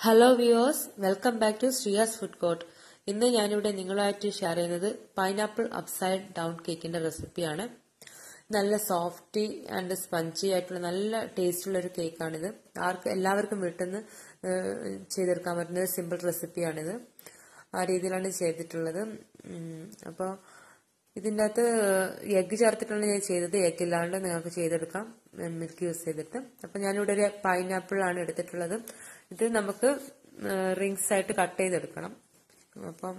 hello viewers welcome back to Sriyas food court ഇന്ന് ഞാനിവിടെ നിങ്ങളുമായിട്ട് ഷെയർ ചെയ്യുന്നത് പൈനാപ്പിൾ അപ്സൈഡ് ഡൗൺ കേക്കിന്റെ റെസിപ്പിയാണ് നല്ല സോഫ്റ്റി ആൻഡ് സ്പഞ്ചി ആയിട്ടുള്ള നല്ല ടേസ്റ്റുള്ള ഒരു കേക്കാണിത് ആർക്ക് എല്ലാവർക്കും വീട്ടിൽ നിന്ന് ചെയ്തെടുക്കാൻ പറ്റുന്ന സിമ്പിൾ റെസിപ്പിയാണിത് ആ രീതിയിലാണ് ചെയ്തിട്ടുള്ളത് അപ്പോൾ ഇതിൻ്റെ അകത്ത് എഗ്ഗ് ചേർത്തിട്ടാണ് ഞാൻ ചെയ്തത് എഗ്ഗ് ഇല്ലാണ്ട് നിങ്ങൾക്ക് ചെയ്തെടുക്കാം മിൽക്ക് യൂസ് ചെയ്തിട്ട് അപ്പം ഞാനിവിടെ ഒരു പൈനാപ്പിൾ ആണ് എടുത്തിട്ടുള്ളത് ഇത് നമുക്ക് റിങ്സ് ആയിട്ട് കട്ട് ചെയ്തെടുക്കണം അപ്പം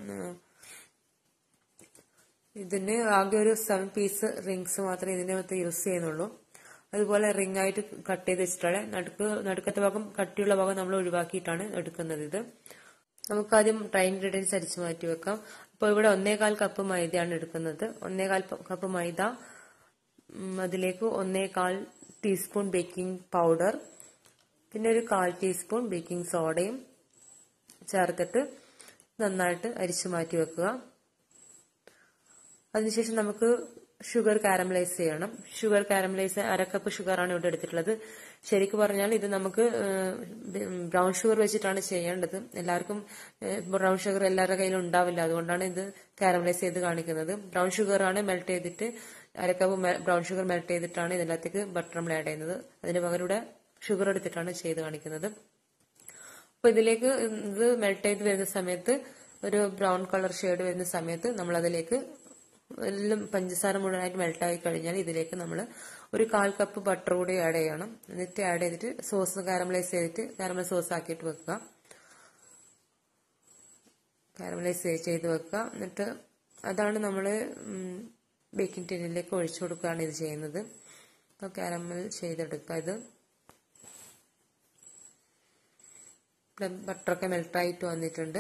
ഇതിന് ആകെ ഒരു സെവൻ പീസ് റിങ്സ് മാത്രമേ ഇതിന്റെ അകത്ത് യൂസ് ചെയ്യുന്നുള്ളൂ അതുപോലെ റിംഗ് ആയിട്ട് കട്ട് ചെയ്ത് വെച്ചിട്ടുള്ള നടുക്ക് നടുക്കത്തെ ഭാഗം കട്ടിയുള്ള ഭാഗം നമ്മൾ ഒഴിവാക്കിയിട്ടാണ് എടുക്കുന്നത് ഇത് നമുക്കാദ്യം ഡ്രൈ ഇൻഗ്രീഡിയൻസ് അരിച്ചു മാറ്റി വെക്കാം അപ്പോൾ ഇവിടെ ഒന്നേകാൽ കപ്പ് മൈദയാണ് എടുക്കുന്നത് ഒന്നേകാൽ കപ്പ് മൈദ അതിലേക്ക് ഒന്നേകാൽ ടീസ്പൂൺ ബേക്കിംഗ് പൗഡർ പിന്നെ ഒരു കാൽ ടീസ്പൂൺ ബേക്കിംഗ് സോഡയും ചേർത്തിട്ട് നന്നായിട്ട് അരിച്ചു മാറ്റി വെക്കുക അതിനുശേഷം നമുക്ക് ഷുഗർ കാരമലൈസ് ചെയ്യണം ഷുഗർ കാരമലൈസ് അരക്കപ്പ് ഷുഗറാണ് ഇവിടെ എടുത്തിട്ടുള്ളത് ശരിക്കും പറഞ്ഞാൽ ഇത് നമുക്ക് ബ്രൗൺ ഷുഗർ വെച്ചിട്ടാണ് ചെയ്യേണ്ടത് എല്ലാവർക്കും ബ്രൗൺ ഷുഗർ എല്ലാവരുടെ കയ്യിലും ഉണ്ടാവില്ല അതുകൊണ്ടാണ് ഇത് കാരമലൈസ് ചെയ്ത് കാണിക്കുന്നത് ബ്രൗൺ ഷുഗറാണ് മെൽറ്റ് ചെയ്തിട്ട് അരക്കപ്പ് ബ്രൗൺ ഷുഗർ മെൽറ്റ് ചെയ്തിട്ടാണ് ഇതിനകത്തേക്ക് ബട്ടർ നമ്മൾ ആഡ് ചെയ്യുന്നത് അതിന് പകരം ഇവിടെ ഷുഗർ എടുത്തിട്ടാണ് ചെയ്ത് കാണിക്കുന്നത് അപ്പൊ ഇതിലേക്ക് ഇത് മെൽറ്റ് ചെയ്ത് വരുന്ന സമയത്ത് ഒരു ബ്രൗൺ കളർ ഷെയ്ഡ് വരുന്ന സമയത്ത് നമ്മൾ അതിലേക്ക് എല്ലാം പഞ്ചസാര മുഴുവനായിട്ട് മെൽട്ടായി കഴിഞ്ഞാൽ ഇതിലേക്ക് നമ്മൾ ഒരു കാൽ കപ്പ് ബട്ടർ കൂടി ആഡ് ചെയ്യണം എന്നിട്ട് ആഡ് ചെയ്തിട്ട് സോസ് കാരമലൈസ് ചെയ്തിട്ട് കാരമൽ സോസ് ആക്കിയിട്ട് വെക്കുക കാരമലൈസ് ചെയ്ത് വെക്കുക എന്നിട്ട് അതാണ് നമ്മൾ ബേക്കിംഗ് ടിന്നിലേക്ക് ഒഴിച്ചു കൊടുക്കുകയാണ് ഇത് ചെയ്യുന്നത് അപ്പോൾ കാരമൽ ചെയ്തെടുക്കുക ഇത് ബട്ടറൊക്കെ മെൽട്ടായിട്ട് വന്നിട്ടുണ്ട്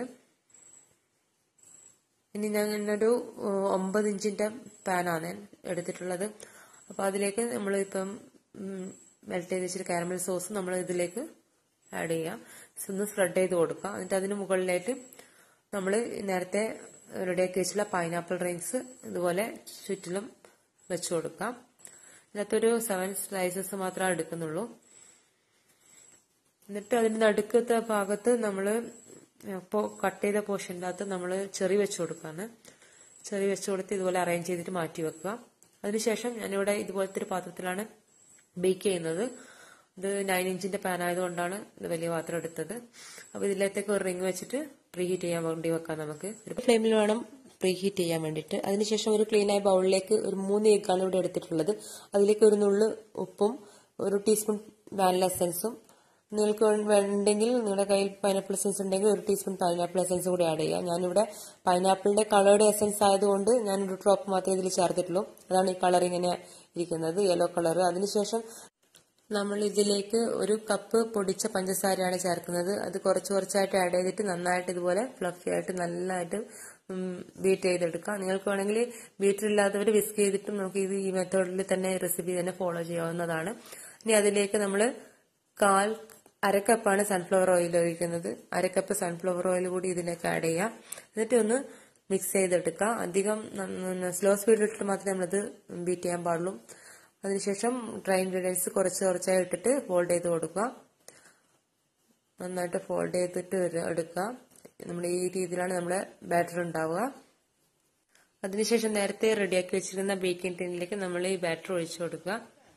ഇനി ഞാനൊരു ഒമ്പത് ഇഞ്ചിന്റെ പാനാണ് എടുത്തിട്ടുള്ളത് അപ്പൊ അതിലേക്ക് നമ്മൾ ഇപ്പം മെൽറ്റ് ചെയ്ത് വെച്ചിട്ട് കാരമൽ സോസ് നമ്മൾ ഇതിലേക്ക് ആഡ് ചെയ്യാം ഒന്ന് സ്പ്രെഡ് ചെയ്ത് കൊടുക്കുക എന്നിട്ട് അതിന് മുകളിലായിട്ട് നമ്മൾ നേരത്തെ റെഡിയാക്കി വെച്ചുള്ള പൈനാപ്പിൾ റിങ്സ് ഇതുപോലെ ചുറ്റിലും വെച്ചു കൊടുക്കാം ഇതിനകത്തൊരു സെവൻ സ്ലൈസസ് മാത്രമേ എടുക്കുന്നുള്ളൂ എന്നിട്ട് അതിന്റെ നടുക്കത്തെ ഭാഗത്ത് നമ്മൾ ഇപ്പോൾ കട്ട് ചെയ്ത പോർഷൻ്റെ അകത്ത് നമ്മൾ ചെറി വെച്ച് കൊടുക്കുകയാണ് ചെറി വെച്ച് കൊടുത്ത് ഇതുപോലെ അറേഞ്ച് ചെയ്തിട്ട് മാറ്റി വെക്കുക അതിനുശേഷം ഞാനിവിടെ ഇതുപോലത്തെ ഒരു പാത്രത്തിലാണ് ബേക്ക് ചെയ്യുന്നത് ഇത് നയൻ ഇഞ്ചിന്റെ പാൻ ആയതുകൊണ്ടാണ് ഇത് വലിയ പാത്രം എടുത്തത് അപ്പോൾ ഇതിലേക്ക് ഒരു റിങ് വെച്ചിട്ട് പ്രീ ഹീറ്റ് ചെയ്യാൻ വേണ്ടി വെക്കാം നമുക്ക് ഒരു ഫ്ലെയിമിൽ വേണം പ്രീ ഹീറ്റ് ചെയ്യാൻ വേണ്ടിയിട്ട് അതിനുശേഷം ഒരു ക്ലീൻ ആയ ബൗളിലേക്ക് ഒരു മൂന്ന് എഗ്ഗാണ് ഇവിടെ എടുത്തിട്ടുള്ളത് അതിലേക്ക് ഒരു നുള്ളു ഉപ്പും ഒരു ടീസ്പൂൺ വാനില എസൻസും നിങ്ങൾക്ക് വേണ്ടെങ്കിൽ നിങ്ങളുടെ കയ്യിൽ പൈനാപ്പിൾ എസൻസ് ഉണ്ടെങ്കിൽ ഒരു ടീസ്പൂൺ പൈനാപ്പിൾ എസൻസ് കൂടി ആഡ് ചെയ്യാം ഞാനിവിടെ പൈനാപ്പിളിന്റെ കളറുടെ എസൻസ് ആയതുകൊണ്ട് ഞാൻ ഒരു ഡ്രോപ്പ് മാത്രമേ ഇതിൽ ചേർത്തിട്ടുള്ളൂ അതാണ് ഈ കളർ ഇങ്ങനെ ഇരിക്കുന്നത് യെല്ലോ കളർ അതിനുശേഷം നമ്മൾ ഇതിലേക്ക് ഒരു കപ്പ് പൊടിച്ച പഞ്ചസാരയാണ് ചേർക്കുന്നത് അത് കുറച്ച് കുറച്ചായിട്ട് ആഡ് ചെയ്തിട്ട് നന്നായിട്ട് ഇതുപോലെ ഫ്ലഫി ആയിട്ട് നല്ലതായിട്ട് ബീറ്റ് ചെയ്തെടുക്കാം നിങ്ങൾക്ക് വേണമെങ്കിൽ ബീറ്റർ ഇല്ലാത്തവർ വിസ്ക് ചെയ്തിട്ടും നമുക്ക് ഇത് ഈ മെത്തേഡിൽ തന്നെ റെസിപ്പി തന്നെ ഫോളോ ചെയ്യാവുന്നതാണ് ഇനി അതിലേക്ക് നമ്മൾ കാൽ അരക്കപ്പാണ് സൺഫ്ലവർ ഓയിൽ ഒഴിക്കുന്നത് അരക്കപ്പ് സൺഫ്ലവർ ഓയിൽ കൂടി ഇതിലേക്ക് ആഡ് ചെയ്യാം എന്നിട്ട് ഒന്ന് മിക്സ് ചെയ്തെടുക്കുക അധികം സ്ലോ സ്പീഡിലിട്ട് മാത്രമേ നമ്മളത് ബീറ്റ് ചെയ്യാൻ പാടുള്ളൂ അതിനുശേഷം ഡ്രൈ ഇൻഗ്രീഡിയൻസ് കുറച്ച് കുറച്ചായി ഇട്ടിട്ട് ഫോൾഡ് ചെയ്ത് കൊടുക്കുക നന്നായിട്ട് ഫോൾഡ് ചെയ്തിട്ട് എടുക്കുക നമ്മൾ ഈ രീതിയിലാണ് നമ്മുടെ ബാറ്റർ ഉണ്ടാവുക അതിനുശേഷം നേരത്തെ റെഡിയാക്കി വെച്ചിരുന്ന ബേക്കിംഗ് ടിന്നിലേക്ക് നമ്മൾ ഈ ബാറ്റർ ഒഴിച്ചു കൊടുക്കുക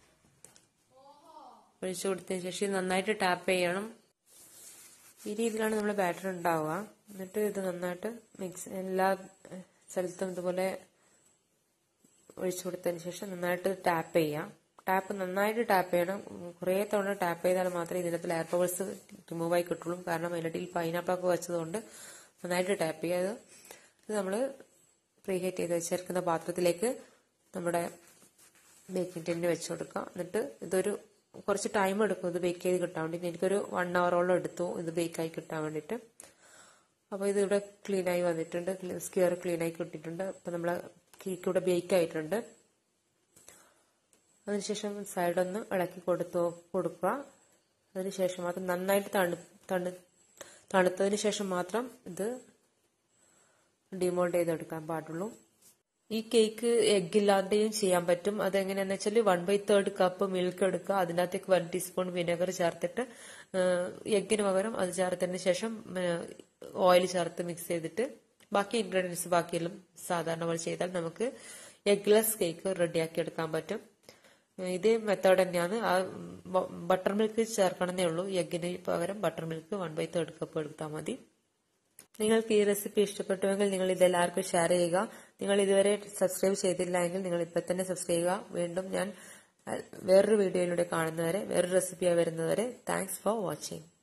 ഒഴിച്ചു കൊടുത്തതിന് ശേഷം നന്നായിട്ട് ടാപ്പ് ചെയ്യണം ഈ രീതിയിലാണ് നമ്മൾ ബാറ്റർ ഉണ്ടാവുക എന്നിട്ട് ഇത് നന്നായിട്ട് മിക്സ് എല്ലാ സ്ഥലത്തും ഇതുപോലെ ഒഴിച്ചു കൊടുത്തതിന് ശേഷം നന്നായിട്ട് ടാപ്പ് ചെയ്യാം ടാപ്പ് നന്നായിട്ട് ടാപ്പ് ചെയ്യണം കുറേ തവണ ടാപ്പ് ചെയ്താൽ മാത്രമേ ഇതിനകത്ത് എയർ ബബിൾസ് റിമൂവ് ആയി കിട്ടുള്ളൂ കാരണം അതിനിടയിൽ പൈനാപ്പിളൊക്കെ വെച്ചതുകൊണ്ട് നന്നായിട്ട് ടാപ്പ് ചെയ്യുക ഇത് നമ്മൾ പ്രീഹീറ്റ് ചെയ്ത് വെച്ചിരിക്കുന്ന പാത്രത്തിലേക്ക് നമ്മുടെ ബേക്കിംഗ് ടിന്നിന് വെച്ച് കൊടുക്കുക എന്നിട്ട് ഇതൊരു കുറച്ച് ടൈം എടുക്കും ഇത് ബേക്ക് ചെയ്ത് കിട്ടാൻ വേണ്ടിയിട്ട് എനിക്കൊരു വൺ അവറോളം എടുത്തു ഇത് ബേക്കായി കിട്ടാൻ വേണ്ടിയിട്ട് അപ്പോൾ ഇത് ഇവിടെ ക്ലീൻ ആയി വന്നിട്ടുണ്ട് സ്ക്വയർ ക്ലീൻ ആയി കിട്ടിയിട്ടുണ്ട് അപ്പോൾ നമ്മളെ കേക്ക് ഇവിടെ ബേക്ക് ആയിട്ടുണ്ട് അതിനുശേഷം സൈഡൊന്ന് ഇളക്കി കൊടുത്തു കൊടുക്കുക അതിനുശേഷം മാത്രം നന്നായിട്ട് തണു തണു തണുത്തതിന് ശേഷം മാത്രം ഇത് ഡിമോൾഡ് ചെയ്തെടുക്കാൻ പാടുള്ളൂ ഈ കേക്ക് എഗ് ഇല്ലാതെയും ചെയ്യാൻ പറ്റും അതെങ്ങനെയാന്ന് വെച്ചാൽ one by third cup milk എടുക്കുക അതിനകത്തേക്ക് വൺ ടീസ്പൂൺ വിനെഗർ ചേർത്തിട്ട് എഗ്ഗിന് പകരം അത് ചേർത്തതിന് ശേഷം ഓയിൽ ചേർത്ത് മിക്സ് ചെയ്തിട്ട് ബാക്കി ഇൻഗ്രീഡിയൻസ് ബാക്കിയെല്ലാം സാധാരണ പോലെ ചെയ്താൽ നമുക്ക് എഗ്ലെസ് കേക്ക് റെഡിയാക്കി എടുക്കാൻ പറ്റും ഇതേ മെത്തേഡ് തന്നെയാണ് ആ ബട്ടർ മിൽക്ക് ചേർക്കണമെന്നേ ഉള്ളൂ എഗ്ഗിന് പകരം buttermilk one by third cup എടുത്താൽ മതി നിങ്ങൾക്ക് ഈ റെസിപ്പി ഇഷ്ടപ്പെട്ടുവെങ്കിൽ നിങ്ങൾ ഇതെല്ലാവർക്കും ഷെയർ ചെയ്യുക നിങ്ങൾ ഇതുവരെ സബ്സ്ക്രൈബ് ചെയ്തില്ല എങ്കിൽ നിങ്ങൾ ഇപ്പം തന്നെ സബ്സ്ക്രൈബ് ചെയ്യുക വീണ്ടും ഞാൻ വേറൊരു വീഡിയോയിലൂടെ കാണുന്നവരെ വേറൊരു റെസിപ്പിയായി വരുന്നവരെ താങ്ക്സ് ഫോർ വാച്ചിങ്